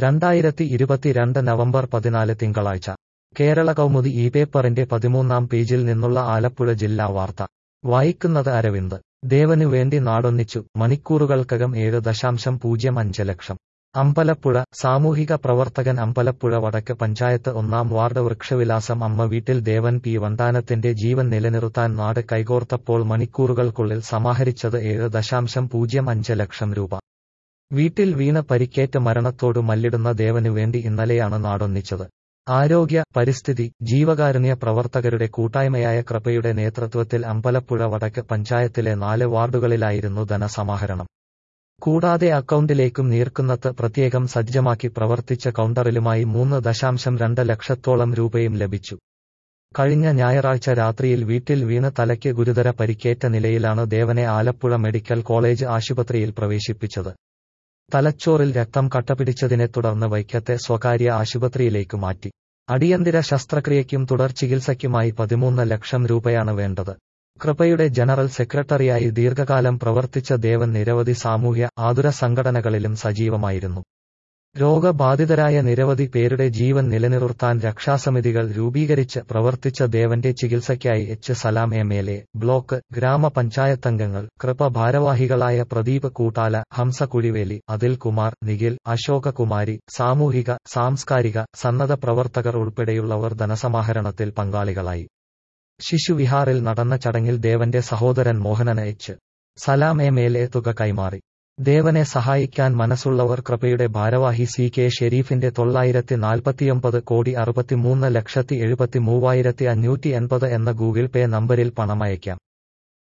രണ്ടായിരത്തി ഇരുപത്തിരണ്ട് നവംബർ പതിനാല് തിങ്കളാഴ്ച കേരള കൗമുദി ഈ പേപ്പറിന്റെ പതിമൂന്നാം പേജിൽ നിന്നുള്ള ആലപ്പുഴ ജില്ലാ വാർത്ത വായിക്കുന്നത് അരവിന്ദ് ദേവനു വേണ്ടി നാടൊന്നിച്ചു മണിക്കൂറുകൾക്കകം ഏഴ് ദശാംശം പൂജ്യം അഞ്ച് ലക്ഷം അമ്പലപ്പുഴ സാമൂഹിക പ്രവർത്തകൻ അമ്പലപ്പുഴ വടക്ക് പഞ്ചായത്ത് ഒന്നാം വാർഡ് വൃക്ഷവിലാസം അമ്മ വീട്ടിൽ ദേവൻ പി വണ്ടാനത്തിന്റെ ജീവൻ നിലനിർത്താൻ നാട് കൈകോർത്തപ്പോൾ മണിക്കൂറുകൾക്കുള്ളിൽ സമാഹരിച്ചത് ഏഴ് ദശാംശം പൂജ്യം അഞ്ച് ലക്ഷം രൂപ വീട്ടിൽ വീണ പരിക്കേറ്റ് മരണത്തോട് മല്ലിടുന്ന ദേവനു വേണ്ടി ഇന്നലെയാണ് നാടൊന്നിച്ചത് ആരോഗ്യ പരിസ്ഥിതി ജീവകാരുണ്യ പ്രവർത്തകരുടെ കൂട്ടായ്മയായ കൃപയുടെ നേതൃത്വത്തിൽ അമ്പലപ്പുഴ വടക്ക് പഞ്ചായത്തിലെ നാല് വാർഡുകളിലായിരുന്നു ധനസമാഹരണം കൂടാതെ അക്കൗണ്ടിലേക്കും നീർക്കുന്നത്ത് പ്രത്യേകം സജ്ജമാക്കി പ്രവർത്തിച്ച കൗണ്ടറിലുമായി മൂന്ന് ദശാംശം രണ്ട് ലക്ഷത്തോളം രൂപയും ലഭിച്ചു കഴിഞ്ഞ ഞായറാഴ്ച രാത്രിയിൽ വീട്ടിൽ വീണ് തലയ്ക്ക് ഗുരുതര പരിക്കേറ്റ നിലയിലാണ് ദേവനെ ആലപ്പുഴ മെഡിക്കൽ കോളേജ് ആശുപത്രിയിൽ പ്രവേശിപ്പിച്ചത് തലച്ചോറിൽ രക്തം കട്ടപിടിച്ചതിനെ തുടർന്ന് വൈക്കത്തെ സ്വകാര്യ ആശുപത്രിയിലേക്ക് മാറ്റി അടിയന്തര ശസ്ത്രക്രിയയ്ക്കും തുടർ ചികിത്സയ്ക്കുമായി പതിമൂന്ന് ലക്ഷം രൂപയാണ് വേണ്ടത് കൃപയുടെ ജനറൽ സെക്രട്ടറിയായി ദീർഘകാലം പ്രവർത്തിച്ച ദേവൻ നിരവധി സാമൂഹ്യ ആതുര സംഘടനകളിലും സജീവമായിരുന്നു രോഗബാധിതരായ നിരവധി പേരുടെ ജീവൻ നിലനിർത്താൻ രക്ഷാസമിതികൾ രൂപീകരിച്ച് പ്രവർത്തിച്ച ദേവന്റെ ചികിത്സയ്ക്കായി H Salam M L A block ഗ്രാമപഞ്ചായത്തംഗങ്ങൾ കൃപ ഭാരവാഹികളായ പ്രദീപ് കൂട്ടാല ഹംസ കുഴിവേലി അതിൽ കുമാർ നിഖിൽ അശോകകുമാരി സാമൂഹിക സാംസ്കാരിക സന്നദ്ധ പ്രവർത്തകർ ഉൾപ്പെടെയുള്ളവർ ധനസമാഹരണത്തിൽ പങ്കാളികളായി ശിശുവിഹാറിൽ നടന്ന ചടങ്ങിൽ ദേവന്റെ സഹോദരൻ മോഹനന് H Salam M L A തുക കൈമാറി ദേവനെ സഹായിക്കാൻ മനസ്സുള്ളവർ കൃപയുടെ ഭാരവാഹി സി കെ ഷെരീഫിന്റെ തൊള്ളായിരത്തി നാൽപ്പത്തിയൊമ്പത് കോടി അറുപത്തിമൂന്ന് ലക്ഷത്തി എഴുപത്തി മൂവായിരത്തി അഞ്ഞൂറ്റി എൺപത് എന്ന ഗൂഗിൾ പേ നമ്പരിൽ പണമയക്കാം